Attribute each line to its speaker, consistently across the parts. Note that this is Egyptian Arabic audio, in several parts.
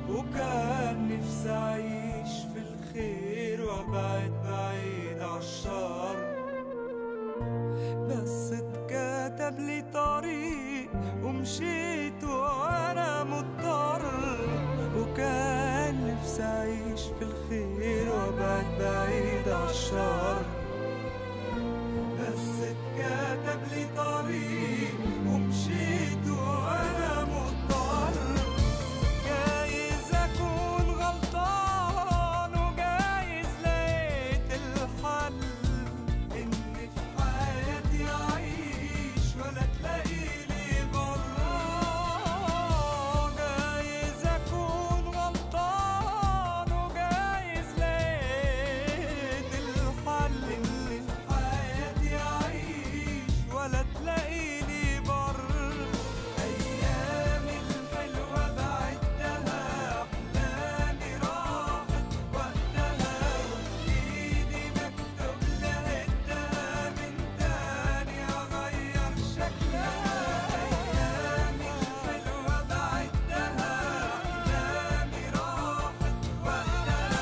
Speaker 1: وكان نفسي أعيش في الخير وأبعد بعيد عالشر بس اتكتب لي طريق ومشيت وأنا مضطر وكان نفسي أعيش في الخير وأبعد بعيد عالشر بس اتكتب لي طريق ومشيت وأنا مضطر جايز أكون غلطان وجايز لقيت الحل إن في حياتي أعيش ولا تلاقي لي برا جايز أكون غلطان وجايز لقيت الحل إن في حياتي أعيش ولا تلاقي لي بر أيامي الحلوة بعدها أحلامي راحت وقتها وإيدي مكتوب لهدها من تاني أغير شكلها أيامي الحلوة بعدها أحلامي راحت وقتها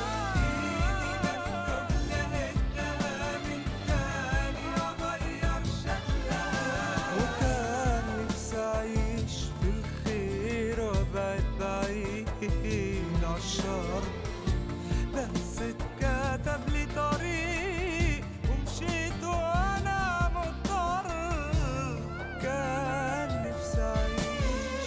Speaker 1: وإيدي مكتوب لهدها من تاني أغير شكلها وكان نفسي أعيش في الخير وأبعد بعيد عالشر بس اتكتب لي طريق ومشيت وأنا مضطر كان نفسي أعيش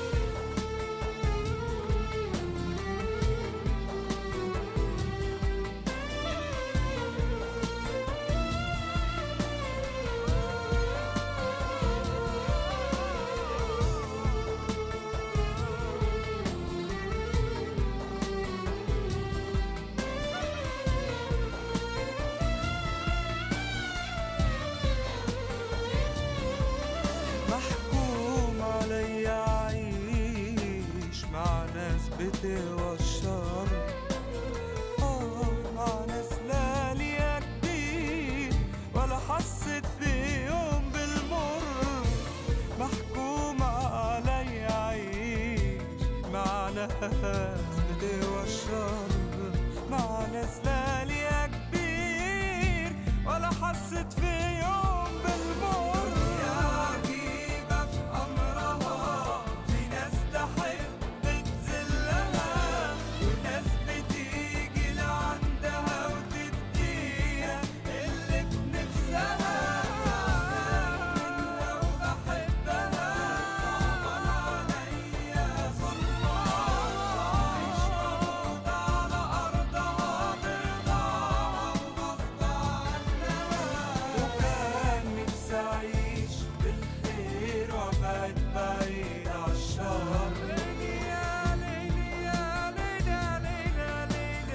Speaker 1: محكوم عليا أعيش مع ناس بتهوى الشر آه مع ناس لا ليا كبير ولا حسيت في يوم بالمر محكوم عليا أعيش مع ناس بتهوى الشر مع ناس لا ليا كبير ولا حسيت في يوم بالمر يا عجيبة في أمرها في ناس تحب تذلها وناس بتيجي لعندها وتديها اللي في نفسها منها وبحبها صعبان عليا ظلمها عيش موجود على أرضها برضاها وغصب عنها وكان نفسي أعيش بالخير وأبعد بعيد عالشر ليلي يا ليلي يا ليلي يا ليلي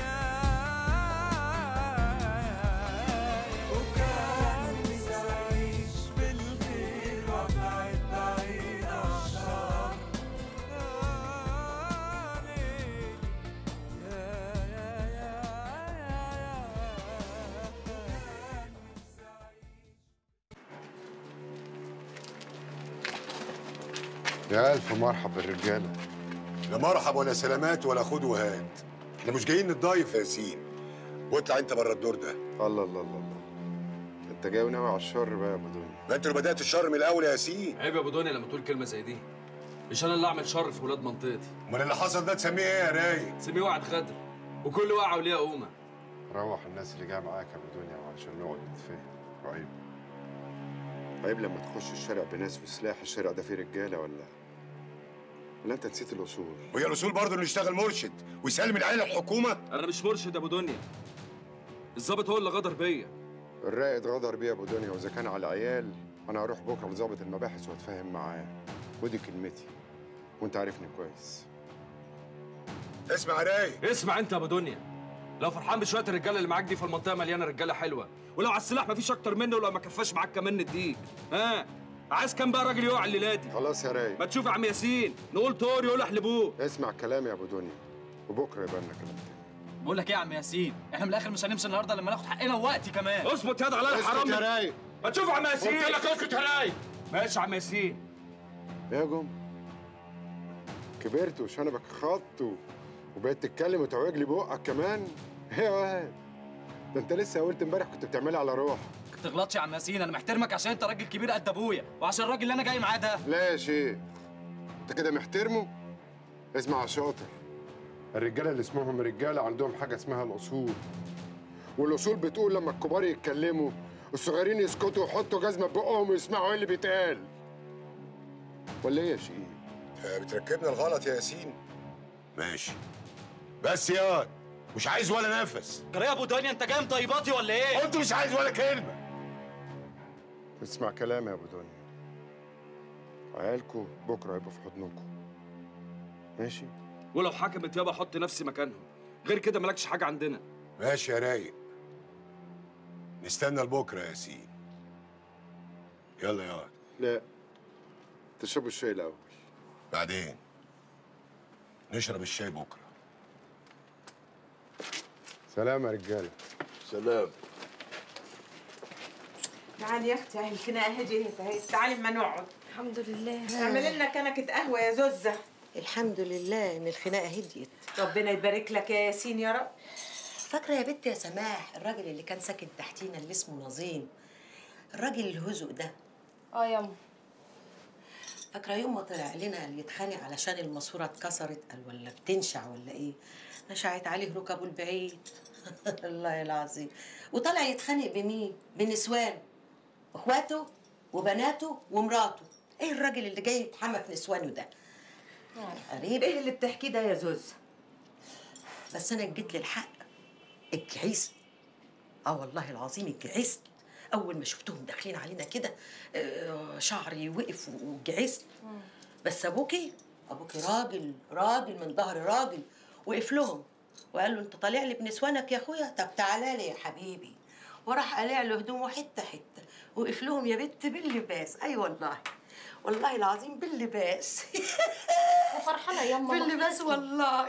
Speaker 1: يا ليلي وكان نفسي أعيش بالخير وأبعد بعيد عالشر يا ليلي يا يا يا يا كان نفسي أعيش
Speaker 2: يا ألف مرحب بالرجالة
Speaker 3: لا مرحب ولا سلامات ولا خد وهات احنا مش جايين نتضايف يا ياسين واطلع انت بره الدور ده
Speaker 2: الله الله الله الله انت جاي وناوي على الشر بقى يا ابو دنيا
Speaker 3: ما انت اللي بدات الشر من الاول يا ياسين
Speaker 4: عيب يا ابو دنيا لما تقول كلمه زي دي مش انا اللي اعمل شر في ولاد منطقتي
Speaker 3: امال اللي حصل ده تسميه ايه يا رايق
Speaker 4: سميه وعد غدر وكل وقعه وليها قومه
Speaker 2: روح الناس اللي جايه معاك يا ابو دنيا علشان نقعد نتفاهم وعيب عيب لما تخش الشارع بناس وسلاح الشارع ده فيه رجاله ولا ولا انت نسيت الاصول
Speaker 3: وهي الاصول برضه انه يشتغل مرشد ويسلم العيال الحكومه
Speaker 4: انا مش مرشد يا ابو دنيا الظابط هو اللي غدر بيا
Speaker 2: الرائد غدر بيه يا ابو دنيا واذا كان على العيال انا هروح بكره لظابط المباحث واتفاهم معاه ودي كلمتي وانت عارفني كويس
Speaker 3: اسمع يا رايق
Speaker 4: اسمع انت يا ابو دنيا لو فرحان بشويه الرجاله اللي معاك دي في المنطقه مليانه رجاله حلوه ولو على السلاح مفيش اكتر منه ولو ما كفاش معاك كمان نديك ها عايز كام بقى راجل يقع الليله دي
Speaker 2: خلاص يا رايق
Speaker 4: ما تشوف يا عم ياسين نقول طور يقول احلبوه
Speaker 2: اسمع كلامي يا ابو دنيا وبكره يبقى لنا كلام تاني
Speaker 5: بقول لك ايه يا عم ياسين احنا من الاخر مش هنمشي النهارده لما ناخد حقنا ووقتي كمان
Speaker 4: اظبط يد عليا
Speaker 2: اسكت
Speaker 4: حرام
Speaker 2: يا رايق
Speaker 4: ما تشوف يا عم ياسين
Speaker 3: قلت لك اسكت يا رايق
Speaker 4: ماشي يا عم ياسين
Speaker 2: يا جم كبرت وشنبك خط و... وبقيت تتكلم وتعوج لي بقك كمان ايه يا واد ده انت لسه قلت امبارح كنت بتعملها على روحك
Speaker 5: ما تغلطش يا عم ياسين انا محترمك عشان انت راجل كبير قد ابويا وعشان الراجل اللي انا جاي معاه ده
Speaker 2: لا يا شيخ انت كده محترمه اسمع يا شاطر الرجاله اللي اسمهم رجاله عندهم حاجه اسمها الاصول والاصول بتقول لما الكبار يتكلموا الصغيرين يسكتوا ويحطوا جزمه بقهم ويسمعوا ايه اللي بيتقال ولا ايه يا شيخ
Speaker 3: آه، بتركبنا الغلط يا ياسين ماشي بس يا مش عايز ولا نفس
Speaker 5: جرى يا ابو دنيا انت جاي مطيباتي ولا ايه
Speaker 3: قلت مش عايز ولا كلمه
Speaker 2: اسمع كلامي يا ابو دنيا عيالكوا بكره هيبقوا في حضنكم ماشي
Speaker 4: ولو حكمت يابا حط نفسي مكانهم غير كده مالكش حاجه عندنا
Speaker 3: ماشي يا رايق نستنى لبكره يا ياسين يلا يا واد.
Speaker 2: لا تشربوا الشاي الاول
Speaker 3: بعدين نشرب الشاي بكره
Speaker 2: سلام يا رجاله
Speaker 3: سلام
Speaker 6: تعالي يا اختي اهي الخناقه هديت اهي تعالي اما نقعد
Speaker 7: الحمد لله
Speaker 6: اعملي لنا كنكه قهوه يا زوزه
Speaker 7: الحمد لله ان الخناقه هديت
Speaker 6: ربنا يبارك لك يا ياسين يا رب
Speaker 7: فاكره يا بنت يا سماح الراجل اللي كان ساكن تحتينا اللي اسمه نظيم الراجل الهزق ده
Speaker 8: اه ياما
Speaker 7: فاكره يوم ما طلع لنا اللي يتخانق علشان الماسوره اتكسرت قال ولا بتنشع ولا ايه نشعت عليه ركبه البعيد الله العظيم وطلع يتخانق بمين بنسوان اخواته وبناته ومراته ايه الراجل اللي جاي يتحمى في نسوانه ده غريب
Speaker 6: ايه اللي بتحكيه ده يا زوزه
Speaker 7: بس انا جيت للحق اتجعست اه والله العظيم اتجعست اول ما شفتهم داخلين علينا كده آه، شعري وقف وجعست بس ابوكي ابوكي راجل راجل من ظهر راجل وقف لهم وقال له انت طالع لي بنسوانك يا اخويا طب تعالى لي يا حبيبي وراح قلع له هدومه حته حته وقف لهم يا بنت باللباس اي والله والله العظيم باللباس
Speaker 8: وفرحانه ياما
Speaker 7: باللباس والله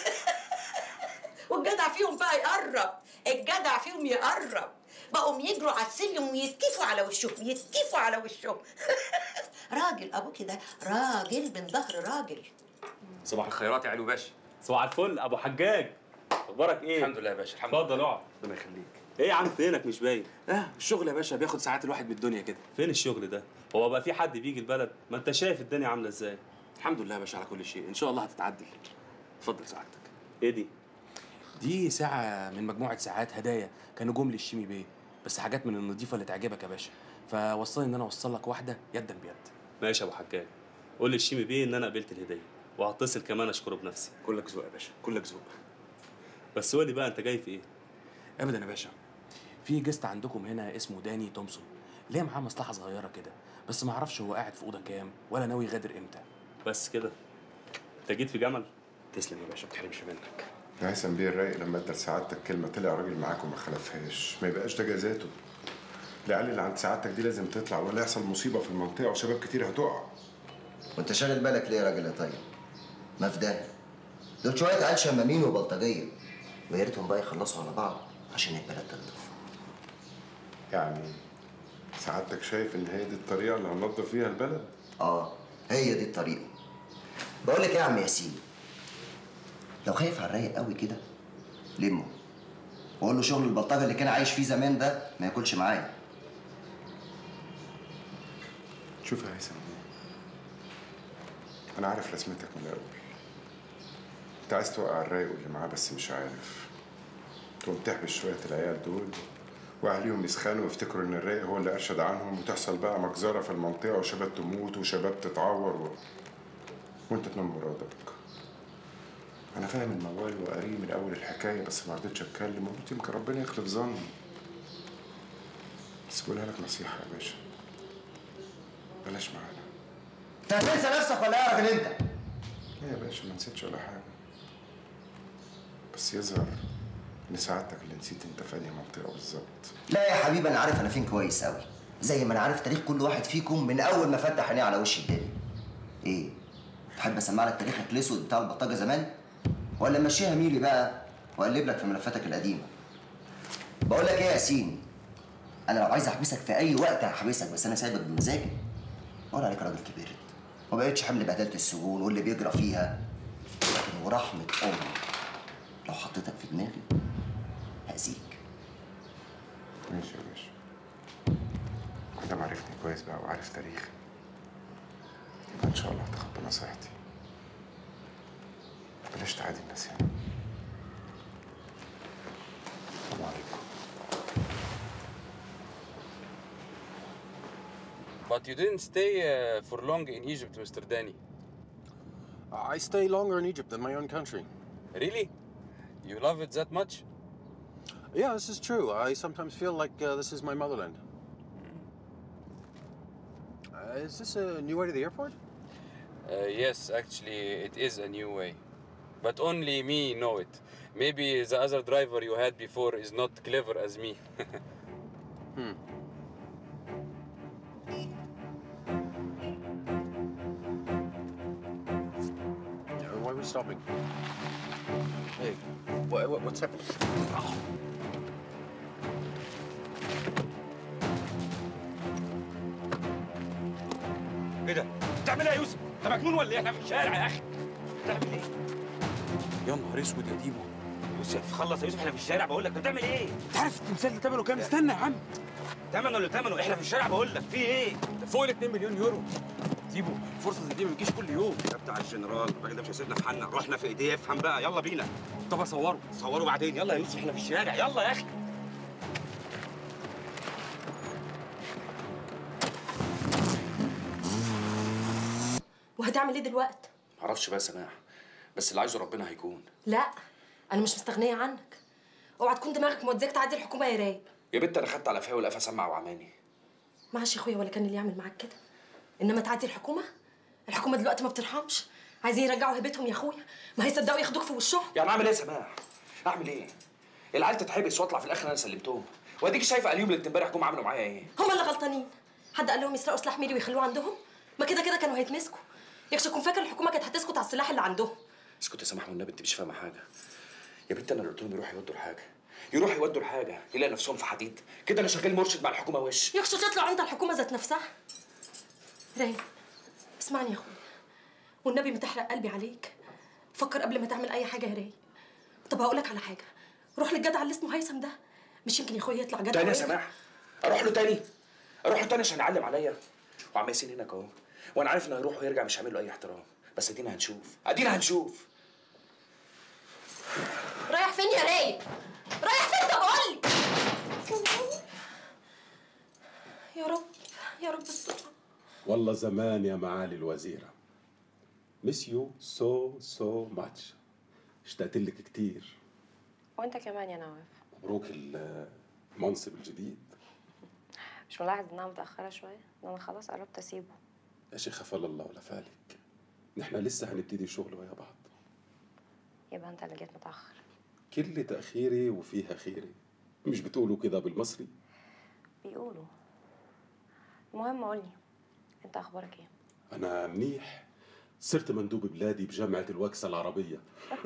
Speaker 7: والجدع فيهم بقى يقرب الجدع فيهم يقرب بقوا يجروا على السلم ويتكفوا على وشهم يتكفوا على وشهم راجل ابوكي ده راجل من ظهر راجل
Speaker 9: صباح الخيرات يا علو باشا
Speaker 10: صباح الفل ابو حجاج اخبارك ايه
Speaker 9: الحمد لله يا باشا الحمد لله
Speaker 10: اتفضل اقعد
Speaker 9: ربنا يخليك
Speaker 10: ايه يا عم فينك مش باين
Speaker 9: اه الشغل يا باشا بياخد ساعات الواحد من الدنيا كده
Speaker 10: فين الشغل ده هو بقى في حد بيجي البلد ما انت شايف الدنيا عامله ازاي
Speaker 9: الحمد لله يا باشا على كل شيء ان شاء الله هتتعدل اتفضل سعادتك
Speaker 10: ايه دي
Speaker 9: دي ساعة من مجموعة ساعات هدايا كانوا جم للشيمي بيه بس حاجات من النظيفة اللي تعجبك يا باشا فوصلني ان انا اوصل لك واحدة يدا بيد
Speaker 10: ماشي يا ابو حجاج قول للشيمي بيه ان انا قبلت الهديه وهتصل كمان اشكره بنفسي
Speaker 9: كلك ذوق يا باشا كلك ذوق
Speaker 10: بس قول لي بقى انت جاي في ايه
Speaker 9: ابدا يا باشا في جست عندكم هنا اسمه داني تومسون ليه معاه مصلحة صغيرة كده بس ما اعرفش هو قاعد في اوضه كام ولا ناوي يغادر امتى
Speaker 10: بس كده انت جيت في جمل
Speaker 9: تسلم يا باشا ما تحرمش منك
Speaker 2: ده هيثم بيه الرايق لما ادى لسعادتك كلمه طلع راجل معاك وما خلفهاش ما يبقاش ده جزاته العيال اللي عند سعادتك دي لازم تطلع ولا يحصل مصيبه في المنطقه وشباب كتير هتقع
Speaker 11: وانت شاغل بالك ليه يا راجل يا طيب؟ ما في داهيه دول شويه عيال شمامين وبلطجيه ويا ريتهم بقى يخلصوا على بعض عشان البلد تنضف
Speaker 2: يعني سعادتك شايف ان هي دي الطريقه اللي هننضف فيها البلد
Speaker 11: اه هي دي الطريقه بقول لك ايه يا عم ياسين لو خايف على الرايق قوي كده لمه وقول له شغل البلطجه اللي كان عايش فيه زمان ده ما ياكلش معايا
Speaker 2: شوف يا هيثم بيه انا عارف رسمتك من الاول انت عايز توقع الرايق واللي معاه بس مش عارف تقوم تحبس شويه العيال دول واهاليهم يسخنوا ويفتكروا ان الرايق هو اللي ارشد عنهم وتحصل بقى مجزره في المنطقه وشباب تموت وشباب تتعور و... وانت تنام مرادك انا فاهم الموال وقاري من اول الحكايه بس ما رضيتش اتكلم وقلت يمكن ربنا يخلف ظني بس بقولها لك نصيحه يا باشا بلاش معانا
Speaker 11: انت هتنسى نفسك ولا ايه يا راجل انت؟
Speaker 2: لا يا باشا ما نسيتش ولا حاجة بس يظهر إن سعادتك اللي نسيت أنت في أنهي منطقة بالظبط
Speaker 11: لا يا حبيبي انا عارف انا فين كويس قوي زي ما انا عارف تاريخ كل واحد فيكم من اول ما فتح عينيه على وش الدنيا ايه تحب اسمع لك تاريخك الاسود بتاع البطاجه زمان ولا مشيها ميري بقى واقلب لك في ملفاتك القديمه بقول لك ايه يا ياسين انا لو عايز احبسك في اي وقت هحبسك بس انا سايبك بمزاجي بقول عليك راجل كبرت ما بقتش حمل بهدله السجون واللي بيجرى فيها لكن ورحمة أمي لو حطيتك في دماغي هأذيك
Speaker 2: ماشي يا باشا ما دام عرفتني كويس بقى وعارف تاريخي يبقى ان شاء الله هتخبى نصيحتي بلاش تعادي الناس هنا السلام عليكم
Speaker 9: But you didn't stay uh, for long in Egypt, Mr. Danny.
Speaker 12: I stay longer in Egypt than my own country.
Speaker 9: Really? You love it that much?
Speaker 12: Yeah, this is true. I sometimes feel like uh, this is my motherland. Uh, is this a new way to the airport?
Speaker 9: Uh, yes, actually, it is a new way. But only me know it. Maybe the other driver you had before is not clever as me.
Speaker 12: Hmm. Yeah, why are we stopping? Hey, what, what, what's happening?
Speaker 4: ايه ده؟ بتعمل ايه يا يوسف؟ انت مجنون ولا ايه؟ احنا في الشارع يا اخي. بتعمل ايه؟
Speaker 9: يا نهار اسود يا ديبو
Speaker 4: يوسف خلص يا يوسف احنا في الشارع بقول لك انت بتعمل ايه؟
Speaker 9: انت عارف التمثال ده ثمنه كام؟ استنى يا عم
Speaker 4: ثمنه اللي ثمنه احنا في الشارع بقول لك في ايه؟
Speaker 9: ده فوق ال 2 مليون يورو ديبو فرصه زي دي ما بتجيش كل يوم
Speaker 4: ده بتاع الجنرال الراجل ده مش هيسيبنا في حالنا رحنا في ايديه افهم بقى يلا بينا
Speaker 9: طب اصوره
Speaker 4: صوروا بعدين يلا يا يوسف احنا في الشارع يلا يا اخي
Speaker 8: وهتعمل ايه دلوقتي
Speaker 9: معرفش بقى يا سماح بس اللي عايزه ربنا هيكون
Speaker 8: لا انا مش مستغنيه عنك اوعى تكون دماغك موديك تعدي الحكومه يا رايق
Speaker 9: يا بنت انا خدت على فيها والقفا سمع وعماني
Speaker 8: معلش يا اخويا ولا كان اللي يعمل معاك كده انما تعدي الحكومه الحكومه دلوقتي ما بترحمش عايزين يرجعوا هيبتهم يا اخويا ما هيصدقوا ياخدوك في وشهم
Speaker 9: يعني اعمل ايه يا سماح؟ اعمل ايه؟ العيال تتحبس واطلع في الاخر انا سلمتهم واديك شايفه اليوم اللي امبارح جم عملوا معايا ايه؟
Speaker 8: هم اللي غلطانين حد قال لهم يسرقوا سلاح ميري ويخلوه عندهم ما كده كده كانوا هيتمسكوا يكش يكون فاكر الحكومه كانت هتسكت على السلاح اللي عندهم
Speaker 9: اسكت يا سماح والنبي انت مش فاهمه حاجه يا بنت انا اللي قلت لهم يروحوا يودوا الحاجه يروحوا يودوا الحاجه يلاقي نفسهم في حديد كده انا شغال مرشد مع الحكومه وش
Speaker 8: يكش تطلع انت الحكومه ذات نفسها رايق اسمعني يا اخويا والنبي متحرق قلبي عليك فكر قبل ما تعمل اي حاجه يا رايق طب هقول لك على حاجه روح للجدع اللي اسمه هيثم ده مش يمكن يا اخويا يطلع جدع
Speaker 9: تاني يا
Speaker 8: ويفهم.
Speaker 9: سماح اروح له تاني اروح له تاني عشان يعلم عليا وعم ياسين هناك اهو وانا عارف انه هيروح ويرجع مش هعمل له اي احترام بس ادينا هنشوف ادينا هنشوف
Speaker 8: رايح فين يا رايق رايح فين طب قول لي يا رب يا رب استر
Speaker 13: والله زمان يا معالي الوزيرة miss you so so much اشتقت لك كتير
Speaker 14: وانت كمان يا نواف
Speaker 13: مبروك المنصب الجديد
Speaker 14: مش ملاحظ انها متاخره شويه ده انا خلاص قربت اسيبه
Speaker 13: يا شيخ فل الله ولا فالك نحن لسه هنبتدي شغل ويا بعض
Speaker 14: يبقى انت اللي جيت متاخر
Speaker 13: كل تأخيري وفيها خيري مش بتقولوا كده بالمصري
Speaker 14: بيقولوا المهم قولي انت اخبارك ايه
Speaker 13: أنا منيح صرت مندوب بلادي بجامعة الوكسة العربية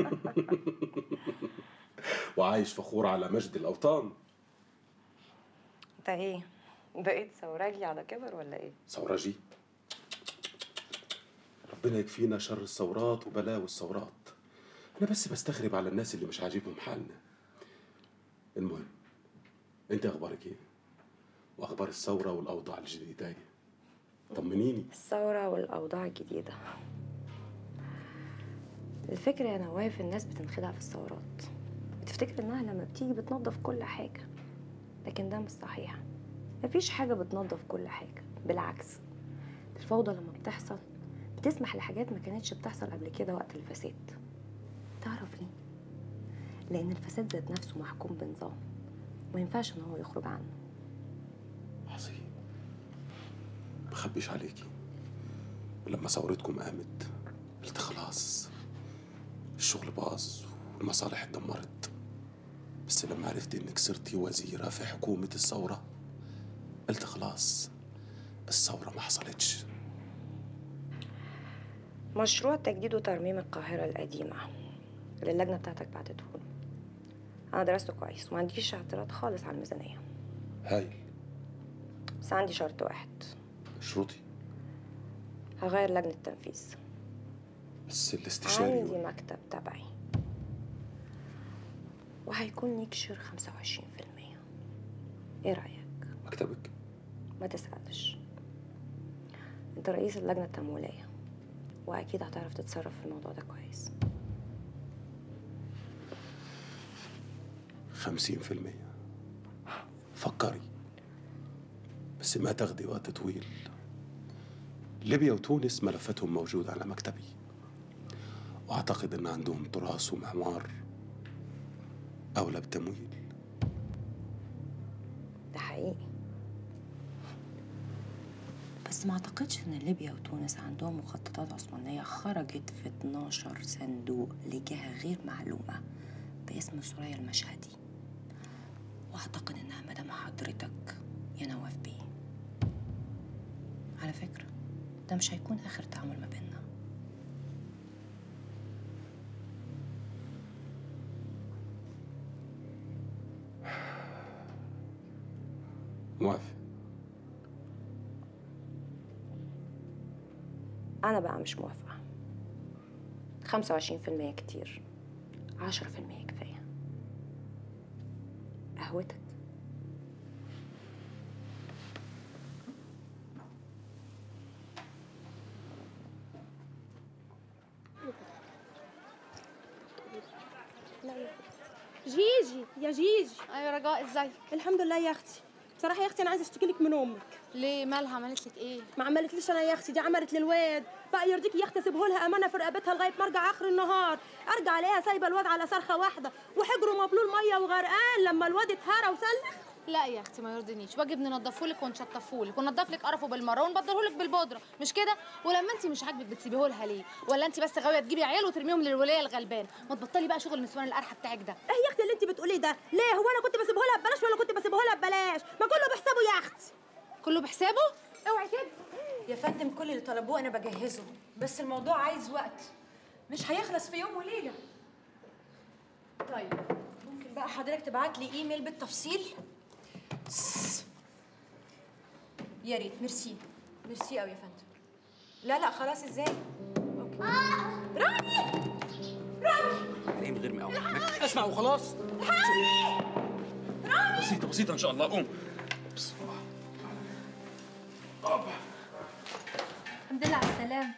Speaker 13: وعايش فخور على مجد الأوطان
Speaker 14: انت ايه بقيت ثوراجي على كبر ولا ايه
Speaker 13: ثورجي ربنا يكفينا شر الثورات وبلاوي الثورات أنا بس بستغرب على الناس اللي مش عاجبهم حالنا المهم أنت أخبارك إيه؟ وأخبار الثورة والأوضاع الجديدة طمنيني
Speaker 14: الثوره والاوضاع الجديده الفكرة يا نواف الناس بتنخدع في الثورات بتفتكر انها لما بتيجي بتنظف كل حاجة لكن ده مش صحيح مفيش حاجة بتنظف كل حاجة بالعكس الفوضى لما بتحصل بتسمح لحاجات ما كانتش بتحصل قبل كده وقت الفساد تعرف ليه؟ لأن الفساد ذات نفسه محكوم بنظام ما ينفعش إن هو يخرج عنه
Speaker 13: عظيم بخبيش عليكي ولما ثورتكم قامت قلت خلاص الشغل باظ والمصالح اتدمرت بس لما عرفت انك صرتي وزيرة في حكومة الثورة قلت خلاص الثورة ما حصلتش
Speaker 14: مشروع تجديد وترميم القاهرة القديمة اللي اللجنة بتاعتك بعتته لي أنا درسته كويس وما عنديش اعتراض خالص على الميزانية
Speaker 13: هايل
Speaker 14: بس عندي شرط واحد
Speaker 13: شروطي
Speaker 14: هغير لجنة التنفيذ
Speaker 13: بس الاستشاري
Speaker 14: عندي مكتب تبعي وهيكون ليك شير 25% ايه رأيك؟
Speaker 13: مكتبك
Speaker 14: ما تسألش انت رئيس اللجنة التمويلية واكيد هتعرف تتصرف في الموضوع ده كويس
Speaker 13: خمسين في المية فكري بس ما تاخدي وقت طويل ليبيا وتونس ملفاتهم موجودة على مكتبي وأعتقد إن عندهم تراث ومعمار أولى بتمويل
Speaker 14: ده حقيقي بس ما اعتقدش ان ليبيا وتونس عندهم مخططات عثمانية خرجت في 12 صندوق لجهة غير معلومة باسم سوريا المشهدي واعتقد انها مدام حضرتك يا نواف بيه على فكرة ده مش هيكون اخر تعامل ما بيننا
Speaker 13: موافق
Speaker 14: انا بقى مش موافقة 25% كتير 10% كفاية قهوتك
Speaker 8: جيجي يا جيجي ايوه رجاء ازيك الحمد لله يا اختي بصراحه يا اختي انا عايزه اشتكي لك من امك ليه مالها عملت لك ايه ما عملتليش انا يا اختي دي عملت للواد بقى يرضيكي يا اختي اسيبه لها امانه في رقبتها لغايه ما ارجع اخر النهار ارجع الاقيها سايبه الواد على صرخه واحده وحجره مبلول ميه وغرقان لما الواد اتهرى وسلخ
Speaker 15: لا يا اختي ما يرضينيش واجب ننضفهولك ونشطفهولك وننضف لك قرفه بالمره ونبدلهولك بالبودره مش كده ولما انت مش عاجبك بتسيبيه لها ليه ولا انت بس غاويه تجيبي عيال وترميهم للولايه الغلبان ما تبطلي بقى شغل النسوان القرحه بتاعك ده
Speaker 8: ايه يا اختي اللي انت بتقوليه ده ليه هو انا كنت بسيبه لها ببلاش ولا كنت بسيبه لها ببلاش ما كله بحسابه يا اختي
Speaker 15: كله بحسابه
Speaker 8: اوعي كده
Speaker 16: يا فندم كل اللي طلبوه انا بجهزه بس الموضوع عايز وقت مش هيخلص في يوم وليله طيب ممكن بقى حضرتك تبعت لي ايميل بالتفصيل سس. يا ريت ميرسي ميرسي قوي يا فندم لا لا خلاص ازاي اوكي رامي
Speaker 4: ايه من غير ما اقوم اسمع وخلاص بسيطه بسيطه ان شاء الله قوم بسم الله أوبا.
Speaker 16: الحمد لله على السلامه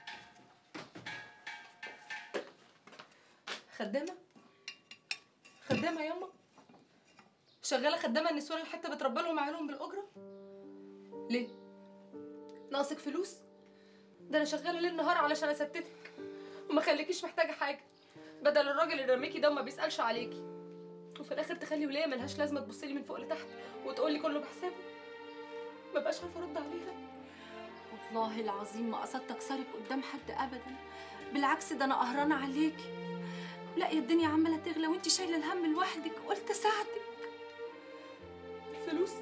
Speaker 8: خدامه خدامه ياما شغاله خدامه النسوان الحته بتربى لهم عيالهم بالاجره ليه ناقصك فلوس ده انا شغاله ليل نهار علشان استتك وما خليكيش محتاجه حاجه بدل الراجل اللي رميكي ده وما بيسالش عليكي وفي الاخر تخلي وليه ملهاش لازمه تبص لي من فوق لتحت وتقول لي كله بحسابه ما بقاش عارفه ارد عليها
Speaker 17: والله العظيم ما قصدت اكسرك قدام حد ابدا بالعكس ده انا قهرانه عليكي لا يا الدنيا عماله تغلى وانت شايله الهم لوحدك قلت اساعدك
Speaker 8: الفلوس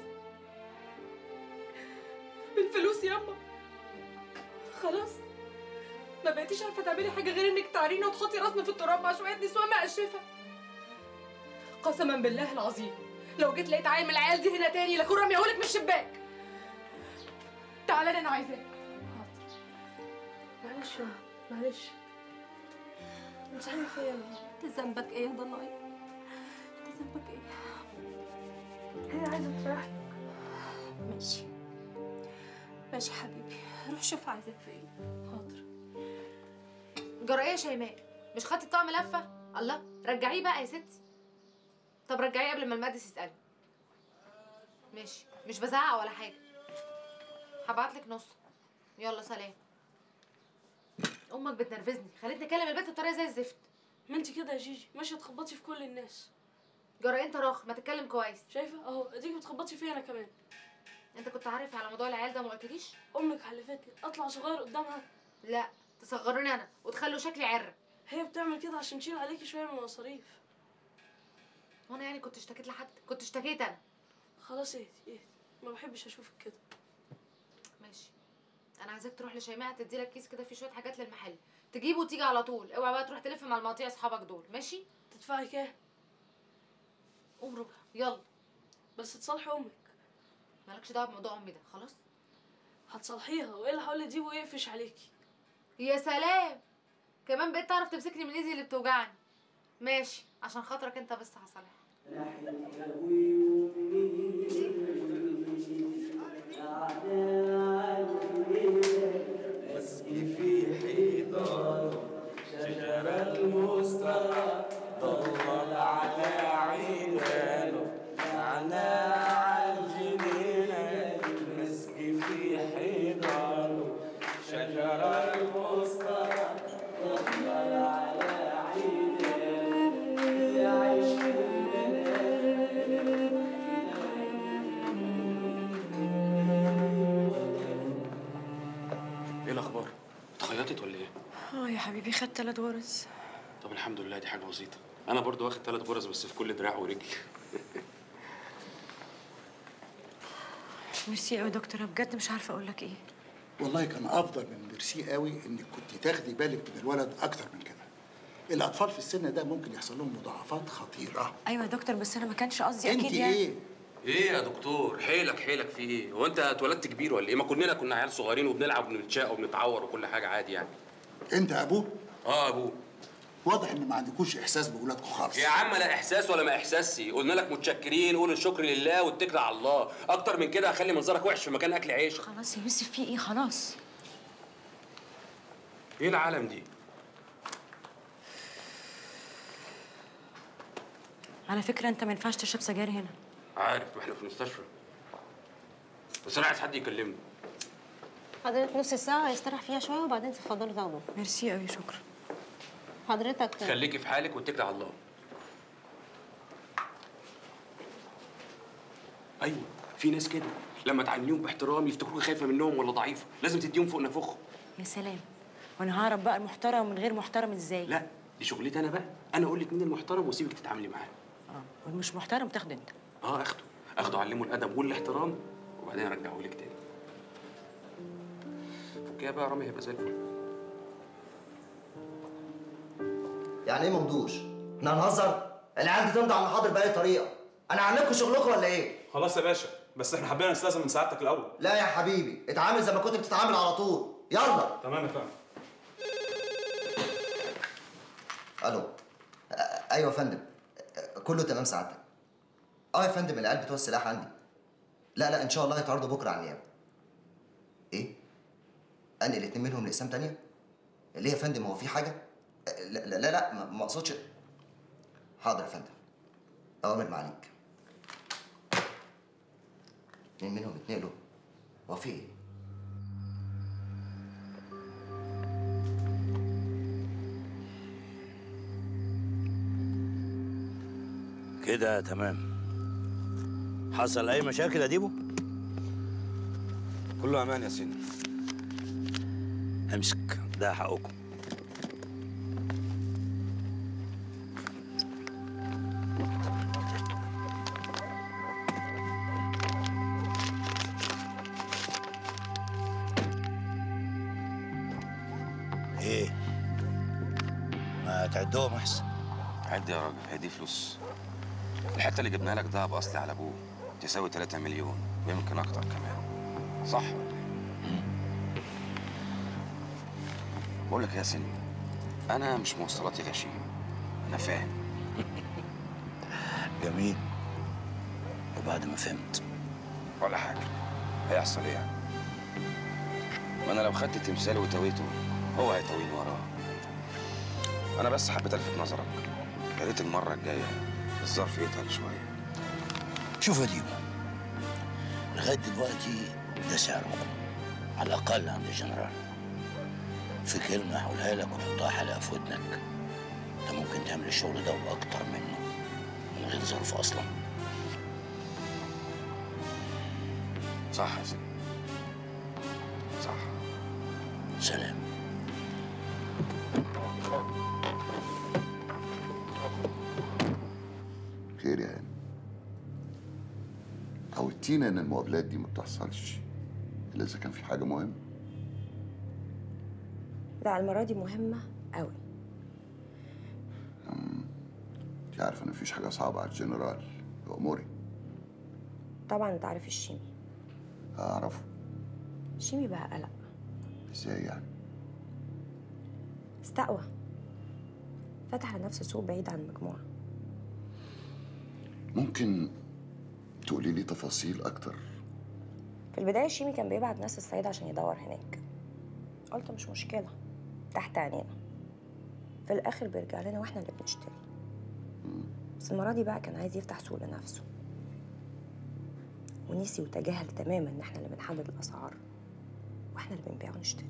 Speaker 8: الفلوس ياما خلاص ما بقيتيش عارفه تعملي حاجه غير انك تعرينا وتحطي راسنا في التراب مع شويه نسوان مقشفه قسما بالله العظيم لو جيت لقيت عيل من العيال دي هنا تاني لاكون رميهولك من الشباك تعالى لي انا عايزاك معلش يا معلش امسحي فيا
Speaker 17: انت ذنبك ايه يا ضنايا انت ذنبك ايه
Speaker 8: هي عايزه تفرحي
Speaker 17: ماشي ماشي حبيبي روح شوف عايزك في ايه
Speaker 8: حاضر
Speaker 15: جرى ايه يا شيماء مش خدتي الطقم لفه الله رجعيه بقى يا ستي طب رجعيه قبل ما المهندس يسالني ماشي مش بزعق ولا حاجه هبعتلك نص يلا سلام امك بتنرفزني خلتني اكلم البنت بطريقه زي الزفت
Speaker 8: ما انت كده يا جيجي ماشيه تخبطي في كل الناس
Speaker 15: جرى انت راخ ما تتكلم كويس
Speaker 8: شايفه اهو اديكي بتخبطي فيا انا كمان
Speaker 15: انت كنت عارف على موضوع العيال ده ما قلتليش
Speaker 8: امك حلفتني اطلع صغير قدامها
Speaker 15: لا تصغروني انا وتخلوا شكلي عره
Speaker 8: هي بتعمل كده عشان تشيل عليكي شويه من المصاريف
Speaker 15: وانا يعني كنت اشتكيت لحد كنت اشتكيت انا
Speaker 8: خلاص اهدي اهدي ما بحبش اشوفك كده
Speaker 15: ماشي انا عايزاك تروح لشيماء تدي لك كيس كده فيه شويه حاجات للمحل تجيبه وتيجي على طول اوعى بقى تروح تلف مع المقاطيع اصحابك دول ماشي
Speaker 8: تدفعي كام
Speaker 15: قوم روح يلا
Speaker 8: بس تصالحي امك
Speaker 15: مالكش دعوه بموضوع امي ده خلاص
Speaker 8: هتصالحيها والا هقول لديبو يقفش عليكي
Speaker 15: يا سلام كمان بقيت تعرف تمسكني من ايدي اللي بتوجعني ماشي عشان خاطرك انت بس هصالح
Speaker 1: مسكي في حيطان شجر المسترى ضلل على عينانه نعناع الجنينة مسكي في حيطانه شجر المسترى ضلل على عينانه يعيش
Speaker 9: ايه الاخبار اتخيطت ولا ايه
Speaker 16: اه يا حبيبي خدت ثلاث غرز
Speaker 9: طب الحمد لله دي حاجه بسيطه انا برضو واخد ثلاث غرز بس في كل دراع ورجل
Speaker 16: ميرسي قوي يا دكتور انا بجد مش عارفه اقول لك ايه
Speaker 18: والله كان افضل من ميرسي قوي انك كنت تاخدي بالك من الولد اكتر من كده الاطفال في السن ده ممكن يحصل لهم مضاعفات خطيره
Speaker 16: ايوه يا دكتور بس انا ما كانش قصدي
Speaker 18: انت
Speaker 16: اكيد يعني
Speaker 18: ايه
Speaker 9: ايه يا دكتور حيلك حيلك في ايه هو انت اتولدت كبير ولا ايه ما كلنا كنا عيال صغيرين وبنلعب وبنتشاق وبنتعور وكل حاجه عادي يعني
Speaker 18: انت ابوه
Speaker 9: اه ابوه
Speaker 18: واضح ان ما عندكوش احساس باولادكم خالص
Speaker 9: يا عم لا احساس ولا ما احساسي قلنا لك متشكرين قول الشكر لله واتكل على الله اكتر من كده هخلي منظرك وحش في مكان اكل عيش
Speaker 16: خلاص يا يوسف في ايه خلاص
Speaker 9: ايه العالم دي
Speaker 16: على فكره انت ما ينفعش تشرب سجاير هنا
Speaker 9: عارف ما احنا في المستشفى بس انا عايز حد يكلمني
Speaker 19: حضرتك نص ساعة يستريح فيها شوية وبعدين تفضلوا تاخدوا
Speaker 16: ميرسي قوي شكرا
Speaker 19: حضرتك
Speaker 9: خليكي في حالك واتكلي على الله ايوه في ناس كده لما تعامليهم باحترام يفتكروك خايفه منهم ولا ضعيفه لازم تديهم فوق نفوخهم
Speaker 16: يا سلام وانا هعرف بقى المحترم من غير محترم ازاي
Speaker 9: لا دي شغلتي انا بقى انا اقول لك مين المحترم واسيبك تتعاملي معاه
Speaker 16: اه والمش محترم تاخده انت
Speaker 9: اه اخده اخده اعلمه الادب والاحترام وبعدين ارجعه لك تاني فكيها بقى يا رامي هيبقى زي الفل
Speaker 11: يعني ايه ممدوش؟ احنا هنهزر؟ العيال دي تمضي على المحاضر بأي طريقة انا عاملكوا شغلكم ولا ايه؟
Speaker 4: خلاص يا باشا بس احنا حبينا نستأذن من سعادتك الاول
Speaker 11: لا يا حبيبي اتعامل زي ما كنت بتتعامل على طول يلا
Speaker 4: تمام يا فندم
Speaker 11: الو آه، ايوه يا فندم آه، كله تمام سعادتك اه يا فندم العيال بتوع السلاح عندي لا لا ان شاء الله هيتعرضوا بكره على النيابه ايه انقل الاتنين منهم لاقسام تانية ليه يا فندم هو في حاجه آه، لا لا لا, لا ما- ما اقصدش حاضر يا فندم اوامر معاليك اتنين منهم اتنقلوا هو في ايه
Speaker 20: كده تمام حصل اي مشاكل يا ديبو
Speaker 4: كله امان يا سيدي
Speaker 20: امسك ده حقكم ايه ما تعدهم احسن
Speaker 21: عد يا راجل هي دي فلوس الحته اللي جبناها لك دهب اصلي على ابوه تساوي 3 مليون ويمكن اكتر كمان صح ولا إيه؟ بقول لك يا ياسين انا مش موصلاتي غشيم انا فاهم
Speaker 20: جميل وبعد ما فهمت
Speaker 21: ولا حاجه هيحصل ايه يعني ما انا لو خدت تمثال وتويته هو هيتويني وراه انا بس حبيت الفت نظرك يا ريت المره الجايه الظرف يتقل شويه
Speaker 20: شوف يا ديبو لغايه دلوقتي ده سعركم على الاقل عند الجنرال في كلمه هقولها لك وحطها حلقه في ودنك انت ممكن تعمل الشغل ده واكتر منه من غير ظرف اصلا
Speaker 21: صح يا سيدي صح
Speaker 20: سلام
Speaker 22: خير يا هاني عودتينا ان المقابلات دي ما بتحصلش الا اذا كان في حاجه مهمه
Speaker 16: لا المره دي مهمه قوي
Speaker 22: انت عارف ان مفيش حاجه صعبه على الجنرال اموري
Speaker 16: طبعا انت عارف الشيمي
Speaker 22: اعرفه
Speaker 16: الشيمي بقى قلق
Speaker 22: ازاي يعني
Speaker 16: استقوى
Speaker 14: فتح لنفسه سوق بعيد عن المجموعة
Speaker 22: ممكن تقولي لي تفاصيل اكتر
Speaker 14: في البداية شيمي كان بيبعت ناس الصعيد عشان يدور هناك قلت مش مشكلة تحت عينينا في الآخر بيرجع لنا واحنا اللي بنشتري بس المرة دي بقى كان عايز يفتح سوق لنفسه ونسي وتجاهل تماما ان احنا اللي بنحدد الأسعار واحنا اللي بنبيع ونشتري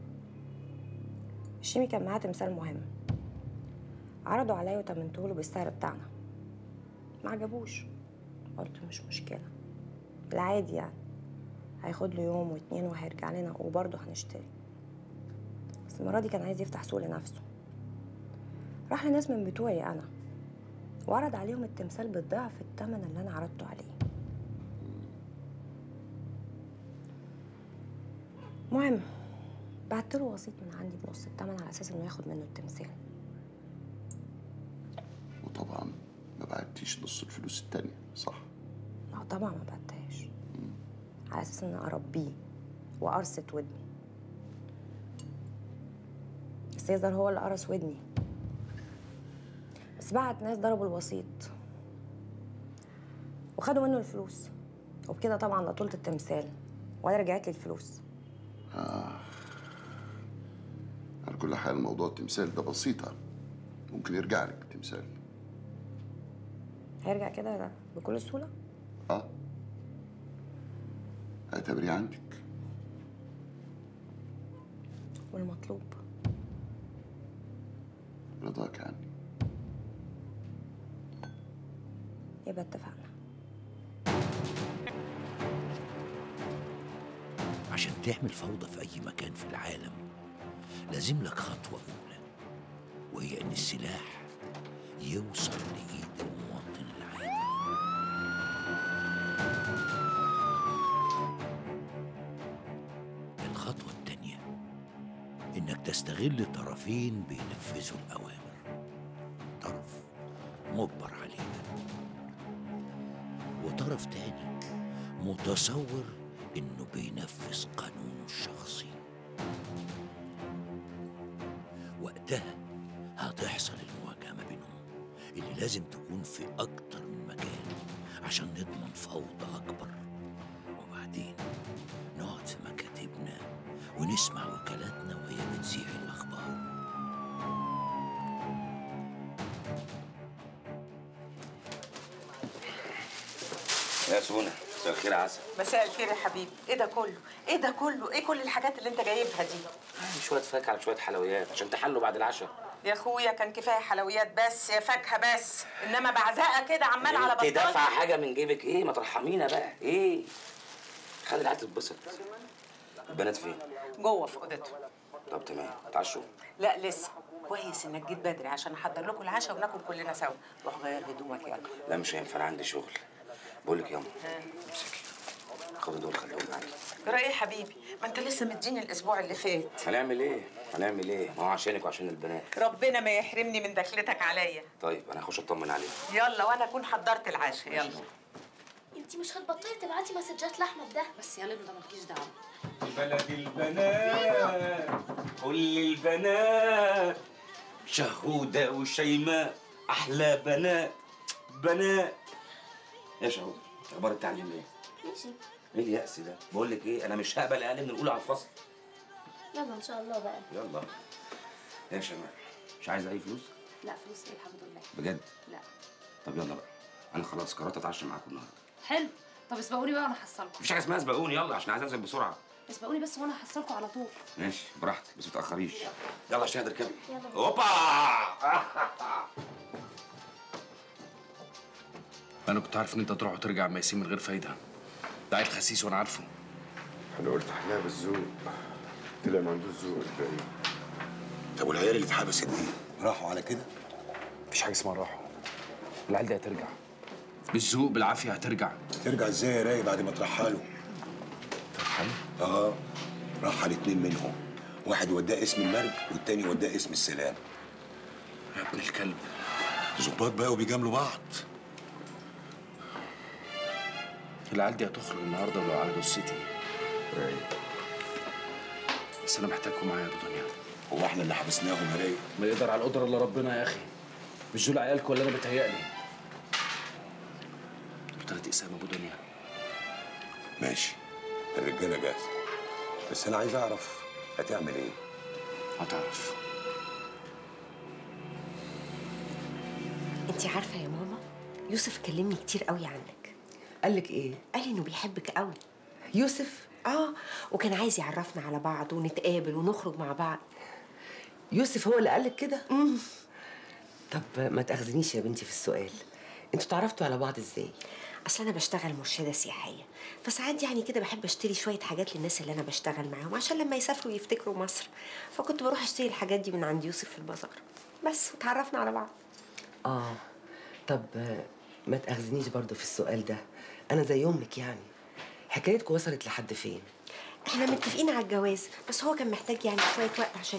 Speaker 14: الشيمي كان معاه تمثال مهم عرضوا عليا وتمنته له بالسعر بتاعنا ما عجبوش قلت مش مشكلة العادي يعني هياخد له يوم واتنين وهيرجع لنا وبرضه هنشتري بس المرة دي كان عايز يفتح سوق لنفسه راح لناس من بتوعي أنا وعرض عليهم التمثال بالضعف التمن اللي أنا عرضته عليه مهم بعت له وسيط من عندي بنص التمن على أساس إنه ياخد منه التمثال
Speaker 22: وطبعا ما بعتيش نص الفلوس التانية صح
Speaker 14: لا طبعا ما بعتهاش على أساس إن أربيه وأرصة ودني بس يظهر هو اللي قرص ودني بس بعت ناس ضربوا الوسيط وخدوا منه الفلوس وبكده طبعا لطولة التمثال ولا رجعت لي الفلوس
Speaker 22: آه. على كل حال موضوع التمثال ده بسيطة ممكن يرجع لك التمثال
Speaker 14: هيرجع كده بكل سهولة
Speaker 22: اه اعتبريه عندك
Speaker 14: والمطلوب
Speaker 22: رضاك عني
Speaker 14: يبقى اتفقنا
Speaker 20: عشان تعمل فوضى في أي مكان في العالم لازم لك خطوة أولى وهي إن السلاح يوصل لإيد المواطن العادي الخطوة التانية إنك تستغل طرفين بينفذوا الأوامر طرف مجبر عليها وطرف تاني متصور إنه بينفذ قانونه الشخصي وقتها هتحصل المواجهة ما بينهم اللي لازم تكون في أكتر من مكان عشان نضمن فوضى أكبر وبعدين نقعد في مكاتبنا ونسمع وكالاتنا وهي بتذيع الأخبار
Speaker 21: يا سونا مساء الخير يا عسل
Speaker 7: مساء الخير يا حبيبي ايه ده كله ايه ده كله ايه كل الحاجات اللي انت جايبها دي
Speaker 9: شويه فاكهه على شويه حلويات عشان تحلوا بعد العشاء
Speaker 7: يا اخويا كان كفايه حلويات بس يا فاكهه بس انما بعزقه كده عمال على
Speaker 9: انت
Speaker 7: بطال
Speaker 9: دافعه حاجه من جيبك ايه ما ترحمينا بقى ايه خلي العيال تتبسط البنات فين
Speaker 7: جوه في اوضتهم
Speaker 9: طب تمام اتعشوا
Speaker 7: لا لسه كويس انك جيت بدري عشان احضر لكم العشاء وناكل كلنا سوا روح غير هدومك يلا
Speaker 9: لا مش هينفع انا عندي شغل بقول لك يا أم، خدوا دول خليهم معاكي
Speaker 7: جرى ايه يا حبيبي ما انت لسه مديني الاسبوع اللي فات
Speaker 9: هنعمل ايه هنعمل ايه ما هو عشانك وعشان البنات
Speaker 7: ربنا ما يحرمني من دخلتك عليا
Speaker 9: طيب انا هخش اطمن عليك
Speaker 7: يلا وانا اكون حضرت العشاء يلا
Speaker 3: انتي مش هتبطلي تبعتي مسجات لاحمد ده بس يا لبنى مالكيش دعوه
Speaker 10: بلد البنات كل البنات شهودة وشيماء أحلى بنات بنات
Speaker 9: يا شهود اخبار التعليم ايه
Speaker 3: ماشي
Speaker 9: ايه اليأس ده بقول لك ايه انا مش هقبل اقل من الاولى على الفصل
Speaker 3: يلا ان شاء الله بقى
Speaker 9: يلا يا شمال مش عايز اي فلوس
Speaker 3: لا فلوس ايه الحمد لله
Speaker 9: بجد
Speaker 3: لا
Speaker 9: طب يلا بقى انا خلاص قررت اتعشى معاكم النهارده
Speaker 15: حلو طب اسبقوني بقى وانا احصلكم
Speaker 9: مفيش حاجه اسمها سبقوني يلا عشان عايز انزل بسرعه
Speaker 15: اسبقوني بس وانا هحصلكم على طول
Speaker 9: ماشي براحتك بس ما تاخريش يلا عشان اقدر كده
Speaker 3: يلا
Speaker 9: اوبا
Speaker 4: انا كنت عارف ان انت تروح وترجع مع ياسين من غير فايده ده عيل خسيس وانا عارفه
Speaker 2: انا قلت احلها بالذوق طلع ما عندوش ذوق الباقي
Speaker 20: طب والعيال اللي اتحبست دي راحوا على كده
Speaker 4: مفيش حاجه اسمها راحه العيال دي هترجع بالذوق بالعافيه هترجع
Speaker 20: ترجع ازاي يا راي بعد ما ترحلوا
Speaker 4: ترحلوا
Speaker 20: اه رحل اتنين منهم واحد وداه اسم المرج والتاني وداه اسم السلام
Speaker 4: يا ابن الكلب
Speaker 20: ظباط بقى وبيجاملوا بعض
Speaker 4: العيال دي هتخرج النهارده ولو على جثتي بس انا محتاجكم معايا يا ابو دنيا
Speaker 20: هو احنا اللي حبسناهم يا راي
Speaker 4: ما يقدر على القدره الا ربنا يا اخي مش دول عيالك ولا انا بتهيألي طلعت اقسام ابو دنيا
Speaker 5: ماشي الرجاله جاهزه بس انا عايز اعرف هتعمل ايه
Speaker 4: هتعرف
Speaker 6: انت عارفه يا ماما يوسف كلمني كتير قوي عنك
Speaker 7: قال لك ايه
Speaker 6: قال لي انه بيحبك قوي
Speaker 7: يوسف
Speaker 6: اه وكان عايز يعرفنا على بعض ونتقابل ونخرج مع بعض
Speaker 7: يوسف هو اللي قال لك كده طب ما تاخذنيش يا بنتي في السؤال انتوا اتعرفتوا على بعض ازاي
Speaker 6: اصل انا بشتغل مرشده سياحيه فساعات يعني كده بحب اشتري شويه حاجات للناس اللي انا بشتغل معاهم عشان لما يسافروا يفتكروا مصر فكنت بروح اشتري الحاجات دي من عند يوسف في البازار بس وتعرفنا على بعض
Speaker 7: اه طب آه، ما تاخذنيش برضو في السؤال ده انا زي امك يعني حكايتكم وصلت لحد فين
Speaker 6: احنا متفقين على الجواز بس هو كان محتاج يعني شويه وقت عشان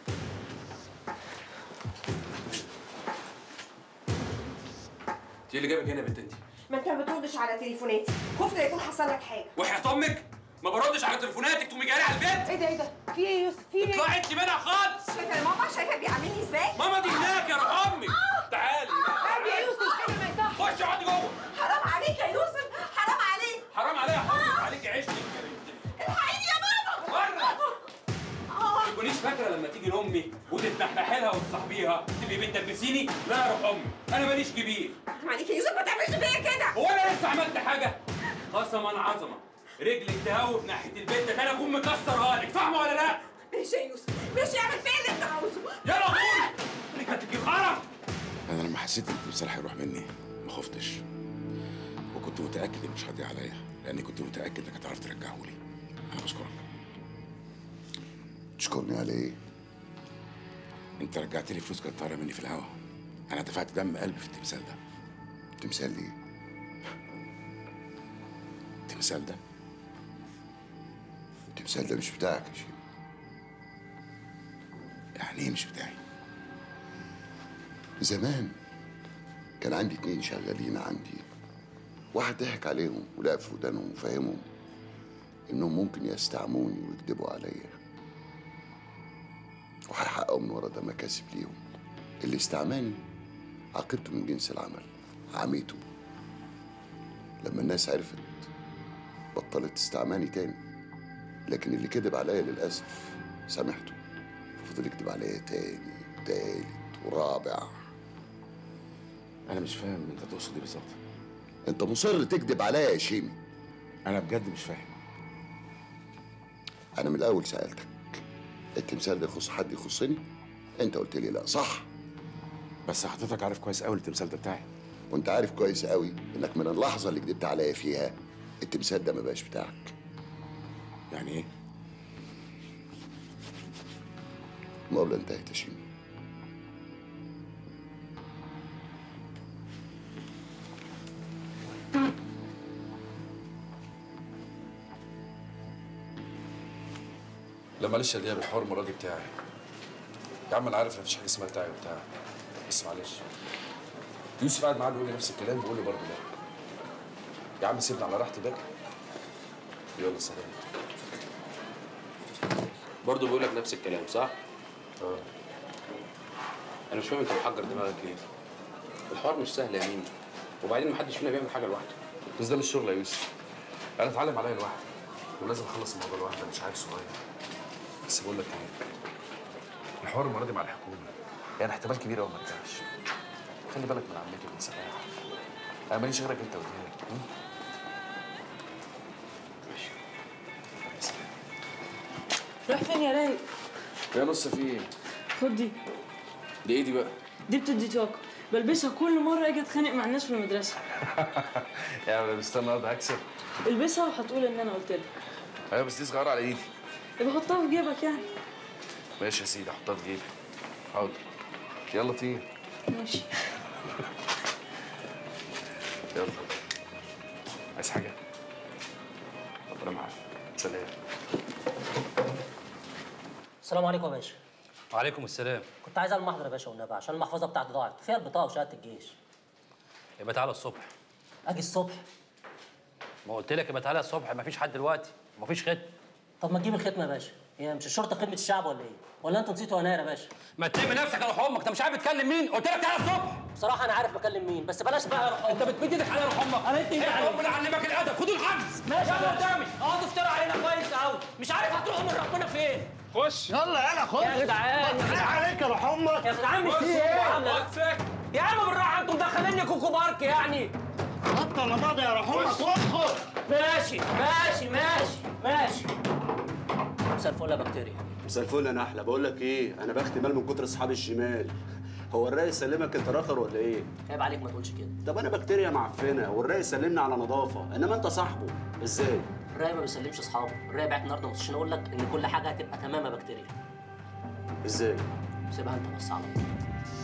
Speaker 9: انت اللي جابك هنا يا بنت انت
Speaker 6: ما انت ما بتردش على تليفوناتي خفت لا يكون حصل لك حاجه
Speaker 9: وحياة امك ما بردش على تليفوناتك تقومي جاري على البيت
Speaker 6: ايه ده ايه ده في ايه يا يوسف في ايه
Speaker 9: اطلعي انت منها خالص
Speaker 6: شايفه يا ماما شايفه بيعاملني ازاي
Speaker 9: ماما دي هناك يا روح امك تعالي
Speaker 6: عيب يا يوسف كده ما يصحش
Speaker 9: خشي اقعدي جوه
Speaker 6: حرام عليك يا يوسف حرام عليك
Speaker 9: حرام عليا حرام عليكي عيشتك يا بنتي
Speaker 6: الحقيني يا ماما
Speaker 9: بره ما تكونيش فاكره لما تيجي لامي وتتنحنحي لها وتصاحبيها تبقي بتدبسيني لا يا روح امي انا ماليش كبير
Speaker 6: حرام عليك يا يوسف ما تعملش فيا كده
Speaker 9: هو انا لسه عملت حاجه قسما عظمه رجلك تهوب ناحيه البيت ده انا اكون مكسرها لك فاهمه ولا لا
Speaker 6: ماشي يا يوسف ماشي اعمل فيا اللي انت عاوزه
Speaker 9: يلا قول انك هتجيب قرف
Speaker 5: انا لما حسيت ان التمثال هيروح مني ما خفتش وكنت متاكد انه مش هيضيع عليا لاني كنت متاكد انك هتعرف ترجعه لي انا بشكرك
Speaker 22: تشكرني على ايه؟
Speaker 5: انت رجعت لي فلوس كانت طايره مني في الهوا انا دفعت دم قلبي في التمثال ده
Speaker 22: تمثال ايه؟
Speaker 5: التمثال ده
Speaker 22: التمثال ده مش بتاعك يا شيخ
Speaker 5: يعني ايه مش بتاعي
Speaker 22: زمان كان عندي اتنين شغالين عندي واحد ضحك عليهم ولعب في ودانهم وفهمهم انهم ممكن يستعموني ويكذبوا عليا وهيحققوا من ورا ده مكاسب ليهم اللي استعماني عاقبته من جنس العمل عميته لما الناس عرفت بطلت تستعماني تاني لكن اللي كذب عليا للأسف سامحته فضل يكذب عليا تاني وتالت ورابع
Speaker 5: انا مش فاهم انت تقصد ايه بالظبط
Speaker 22: انت مصر تكذب عليا يا شيمي
Speaker 5: انا بجد مش فاهم
Speaker 22: انا من الاول سالتك التمثال ده يخص حد يخصني انت قلت لي لا صح
Speaker 5: بس حضرتك عارف كويس قوي التمثال ده بتاعي
Speaker 22: وانت عارف كويس قوي انك من اللحظه اللي كدبت عليا فيها التمثال ده ما بقاش بتاعك
Speaker 5: يعني ايه
Speaker 22: المقابله انتهت يا شيمي
Speaker 4: لا معلش يا دياب الحوار المره دي بتاعي يا عم انا عارف مفيش حاجه اسمها بتاعي وبتاعك بس معلش يوسف قاعد معاه بيقول لي نفس الكلام بيقول لي برضه لا يا عم سيبنا على راحتي بقى يلا سلام
Speaker 9: برضه بيقول لك نفس الكلام صح؟
Speaker 4: اه
Speaker 9: انا مش فاهم انت محجر دماغك ليه؟ الحوار مش سهل يا ميمي وبعدين محدش فينا بيعمل حاجه لوحده
Speaker 4: بس ده مش شغل يا يوسف انا اتعلم عليا لوحدي ولازم اخلص الموضوع لوحدي أنا مش عيل صغير بس بقول لك ايه الحوار المره دي مع الحكومه يعني احتمال كبير قوي ما تنفعش خلي بالك من عمتي ومن سباح انا ماليش غيرك انت ودياب
Speaker 23: رايح فين يا رايق؟
Speaker 4: يا نص في ايه؟
Speaker 23: خد دي
Speaker 4: دي ايه دي بقى؟
Speaker 23: دي بتدي طاقة بلبسها كل مرة اجي اتخانق مع الناس في المدرسة
Speaker 4: يا عم استنى النهارده هكسب
Speaker 23: البسها وهتقول ان انا قلت لك
Speaker 4: ايوه بس دي صغيره على ايدي
Speaker 23: يبقى حطها في جيبك يعني
Speaker 4: ماشي يا سيدي احطها في جيبي حاضر يلا طير
Speaker 23: ماشي
Speaker 4: يلا عايز حاجه؟ ربنا معاك سلام
Speaker 24: السلام عليكم يا باشا
Speaker 10: وعليكم السلام
Speaker 24: كنت عايز اعمل محضر يا باشا والنبي عشان المحفظه بتاعتي ضاعت فيها البطاقه وشهاده الجيش
Speaker 10: يبقى تعالى الصبح
Speaker 24: اجي الصبح
Speaker 10: ما قلت لك يبقى تعالى الصبح مفيش حد دلوقتي مفيش ختم
Speaker 24: طب ما تجيب الختمه يا باشا هي مش الشرطه خدمه الشعب ولا ايه ولا انتوا نسيتوا يا يا باشا
Speaker 10: ما تلم نفسك يا روح امك انت مش عارف بتكلم مين قلت لك تعالى الصبح
Speaker 24: بصراحه انا عارف بكلم مين بس بلاش بقى يا روح انت بتمد ايدك على روح امك انا انت
Speaker 8: إيه،
Speaker 24: ربنا علمك الادب خدوا الحجز ماشي يلا قدامي اقعدوا افتروا علينا كويس قوي مش عارف هتروحوا من ربنا فين
Speaker 8: خش
Speaker 24: يلا يلا خش يا جدعان يا جدعان
Speaker 8: عليك يا روح امك
Speaker 24: يا جدعان مش
Speaker 8: خش.
Speaker 24: في ايه
Speaker 8: اقعد
Speaker 24: ساكت يا عم بالراحه انتوا مدخليني كوكو بارك يعني
Speaker 8: بطل ماضي يا روح امك وادخل
Speaker 24: ماشي ماشي ماشي ماشي مساء الفل يا بكتيريا
Speaker 12: مساء الفل انا احلى بقول لك ايه انا بختي مال من كتر اصحاب الشمال هو الرئيس سلمك انت راخر ولا ايه
Speaker 24: عيب عليك ما تقولش كده
Speaker 12: طب انا بكتيريا معفنه والرئيس سلمنا على نظافه انما انت صاحبه ازاي
Speaker 24: الراي ما بيسلمش اصحابه الراي بعت النهارده مش اقول لك ان كل حاجه هتبقى تمام يا بكتيريا
Speaker 12: ازاي
Speaker 24: سيبها انت بس على طول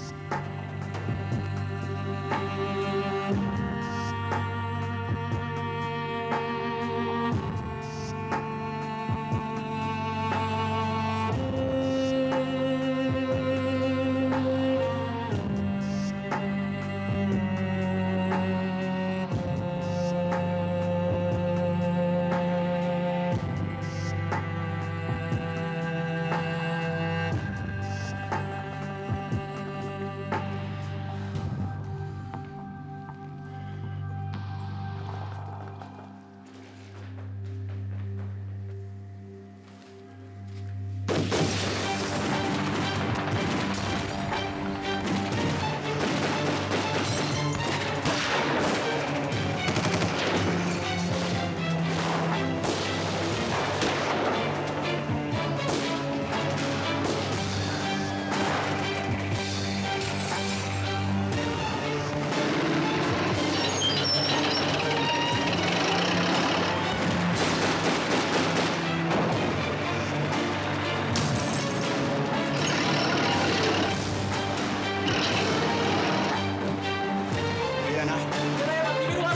Speaker 12: يا نحن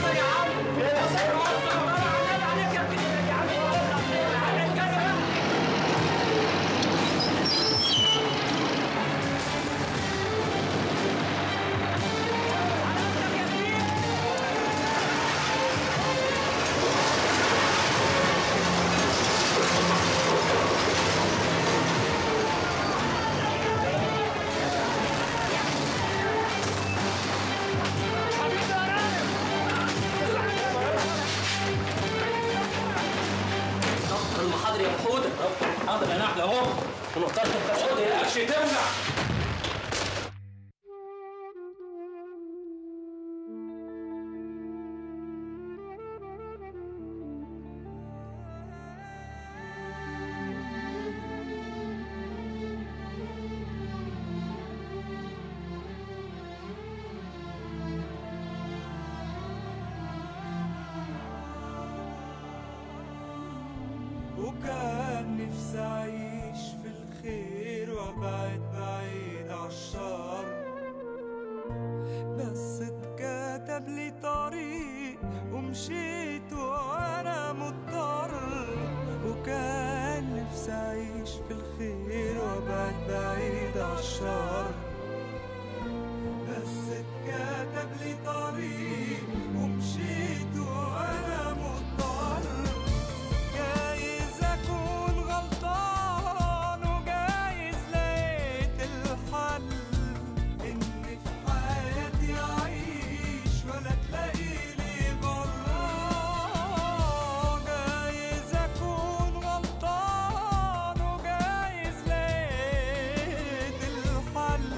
Speaker 24: المحاضر يا حوده حاضر يا نحله اهو ونختار الحوده يا اخي تولع
Speaker 1: وكان نفسي أعيش في الخير وأبعد بعيد عالشر بس اتكتب لي طريق ومشيت وأنا مضطر وكان نفسي أعيش في الخير وأبعد بعيد عالشر بس اتكتب لي طريق ومشيت وأنا مضطر جايز أكون غلطان وجايز لقيت الحل إن في حياتي أعيش ولا تلاقيلي برا جايز أكون غلطان وجايز لقيت الحل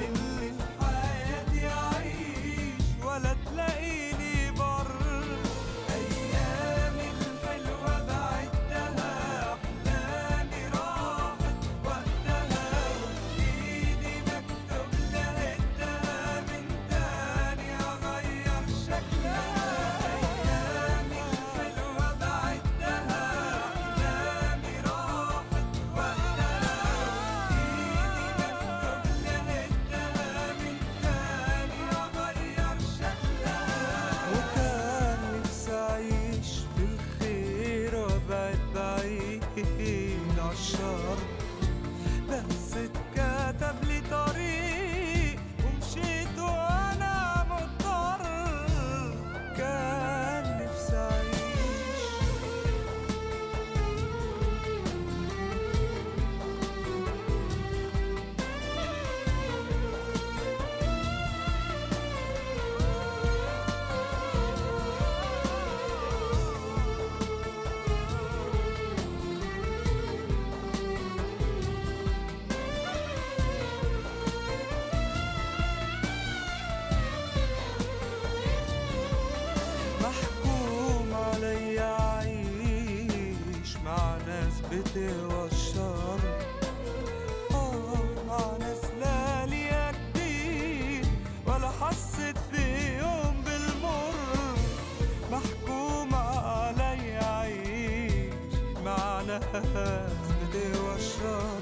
Speaker 1: بتقوى الشر